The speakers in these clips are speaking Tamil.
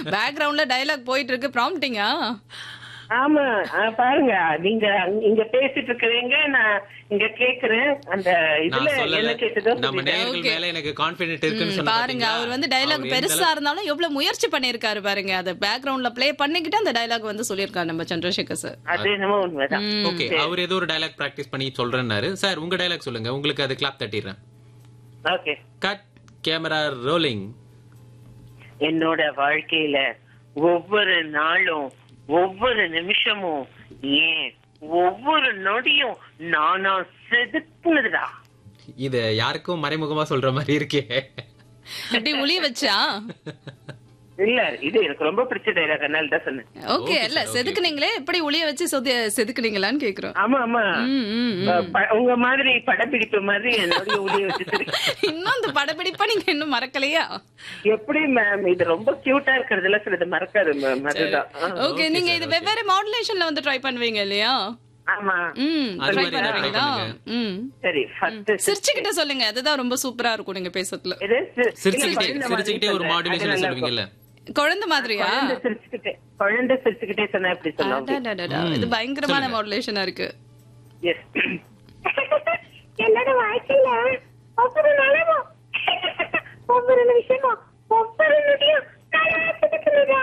பேக்ரவுண்ட்ல டயலாக் போயிட்டு இருக்கு ப்ராம்ப்டிங்கா ஆமா ஆ, பாருங்க நீங்க அங்க- இங்க பேசிட்டு இருக்கிறீங்க நான் இங்க கேக்குறேன் அந்த இதுல நான் சொல்லல என்ன கேட்டதோ நம்ம சொல்லிட்டேன். நேயர்கள் Okay. மேல எனக்கு கான்பிடென்ட் இருக்குன்னு சொன்ன பாருங்க பாத்தீங்களா? அவர் வந்து டயலாக் அவர் எந்த பெருசா இருந்தாலும் எவ்வளவு முயற்சி பண்ணிருக்காரு பாருங்க அத பேக்ரவுண்ட்ல ப்ளே பண்ணிக்கிட்டு அந்த டயலாக் வந்து சொல்லியிருக்காரு நம்ம சந்திரசேகர் சார் அது என்னமோ உண்மைதான் ஓகே அவர் ஏதோ ஒரு டயலாக் பிராக்டிஸ் பண்ணி சொல்றேன்னாரு சார் உங்க டயலாக் சொல்லுங்க உங்களுக்கு அது கிளாப் தட்டிடுறேன் ஓகே கட் கேமரா ரோலிங் என்னோட வாழ்க்கையில ஒவ்வொரு நாளும் ஒவ்வொரு நிமிஷமும் ஏன் ஒவ்வொரு நொடியும் நானா செதுக்குனதுடா இது யாருக்கும் மறைமுகமா சொல்ற மாதிரி இருக்கே எப்படி உளி வச்சா இல்ல இது எனக்கு ரொம்ப பிடிச்ச டைலாக் அதனால தான் சொன்னேன் ஓகே இல்ல செதுக்குனீங்களே எப்படி உளிய வச்சு சொதி செதுக்குனீங்களான்னு கேக்குறோம் ஆமா ஆமா ம், ம், ம். அஹ், ப- உங்க மாதிரி படப்பிடிப்பு மாதிரி என்னுடைய உடைய வச்சுட்டு இன்னும் அந்த படப்பிடிப்பா நீங்க இன்னும் மறக்கலையா எப்படி மேம் இது ரொம்ப கியூட்டா இருக்கிறதுல சிலது மறக்காது மேம் அதுதான் ஆ. ஓகே நீங்க இது வெவ்வேறு மாடுலேஷன்ல வந்து ட்ரை பண்ணுவீங்க இல்லையா ஆமா ம் அது ட்ரை மாதிரி ஏதாவது try பண்ணுவீங்களா பண்ணுங்க. ம் சரி ஃபர்ஸ்ட் சிரிச்சுக்கிட்ட சொல்லுங்க அதுதான் ரொம்ப சூப்பரா இருக்கும் நீங்க பேசுறதுல இது சி- சிரிச்சுக்கிட்டே இல்ல, குழந்தை சிரிச்சுக்கிட்டே ஒரு மாதிரி மாடுலேஷன்ல சொல்றேன். அது சொல்லுவீங்கல்ல குழந்தை மாதிரியா குழந்தை சிரிச்சுக்கிட்டே குழந்தை சிரிச்சுக்கிட்டே சொன்னா எப்படி சொல்லுவாங்க அடடடடா, இது பயங்கரமான மாடுலேஷனா இருக்கு எஸ் என்னோட வாழ்க்கையில ஒவ்வொரு நாளும் ஒவ்வொரு நிமிஷமும் ஒவ்வொரு நொடியும் நானா செதுக்குனதா.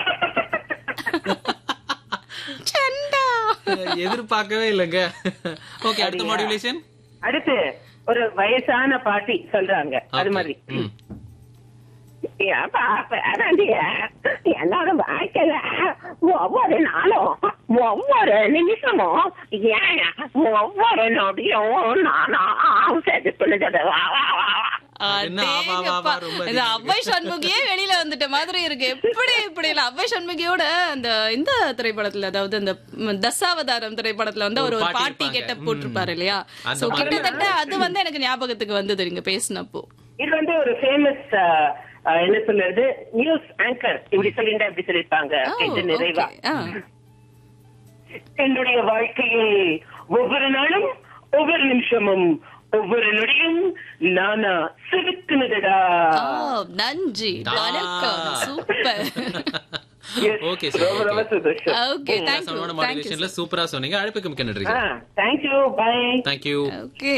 சண்டா எதிர்பார்க்கவே இல்லைங்க ஓகே அடுத்த மாடுலேஷன் அடுத்து ஒரு வயசான பாட்டி சொல்றாங்க அது மாதிரி ம் ஏப்பா, பேரண்டிய, என்னோட வாழ்க்கையில ஒவ்வொரு நாளும் ஒவ்வொரு நிமிஷமும் ஏன் ஒவ்வொரு நொடியும் நானா செதுக்குனது வா வா வா வா என்ன ஆவா, வா, வா, அடேங்கப்பா. ரொம்ப இது அதிகம். அவ்வை சண்முகியே வெளியில வந்துட்ட மாதிரி இருக்கு எப்படி இப்படி இல்ல அவ்வை சண்முகியோட அந்த இந்த திரைப்படத்துல அதாவது அந்த ம், தசாவதாரம் திரைப்படத்துல வந்து அவர் ஒரு ஒரு பாட்டி பாட்டி இருப்பாங்க. கெட்ட போட்டிருப்பாரு இல்லையா அந்த சோ மாதிரி. கிட்டத்தட்ட அது வந்து எனக்கு ஞாபகத்துக்கு வந்தது நீங்க பேசினப்போ இது வந்து ஒரு ஃபேமஸ் என்ன சொல்றது நியூஸ் ஆங்கர் இப்படி சொல்லிட்டா இப்படி சொல்லிருப்பாங்க ஓ, இது நிறைவா okay. ஆ. என்னுடைய வாழ்க்கையில் ஒவ்வொரு நாளும் ஒவ்வொரு நிமிஷமும் ஒவ்வொரு நொடியும் நானா செதுக்குனதடா ஆ, நன்றி வணக்கம் சூப்பர் ஓகே ரொம்ப ரொம்ப சார் சந்தோஷம் ஓகே தேங்க்யூ சமமான தேங்க்யூ மாடுலேஷன்ல சூப்பரா சொன்னீங்க அழைப்புக்கு மிக்க நன்றி ஆ தேங்க்யூ பை தேங்க்யூ ஓகே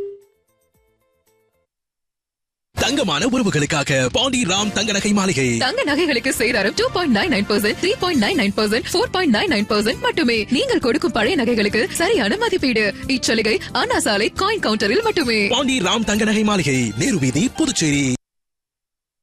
தங்கமான உறவுகளுக்காக பாண்டி ராம் தங்க நகை மாளிகை தங்க நகைகளுக்கு சேதாரம் two point nine nine percent three point nine nine percent four point nine nine percent மட்டுமே நீங்கள் கொடுக்கும் பழைய நகைகளுக்கு சரியான மதிப்பீடு இச்சலுகை அண்ணா சாலை காயின் கவுண்டரில் மட்டுமே பாண்டி ராம் தங்க நகை மாளிகை நேரு வீதி புதுச்சேரி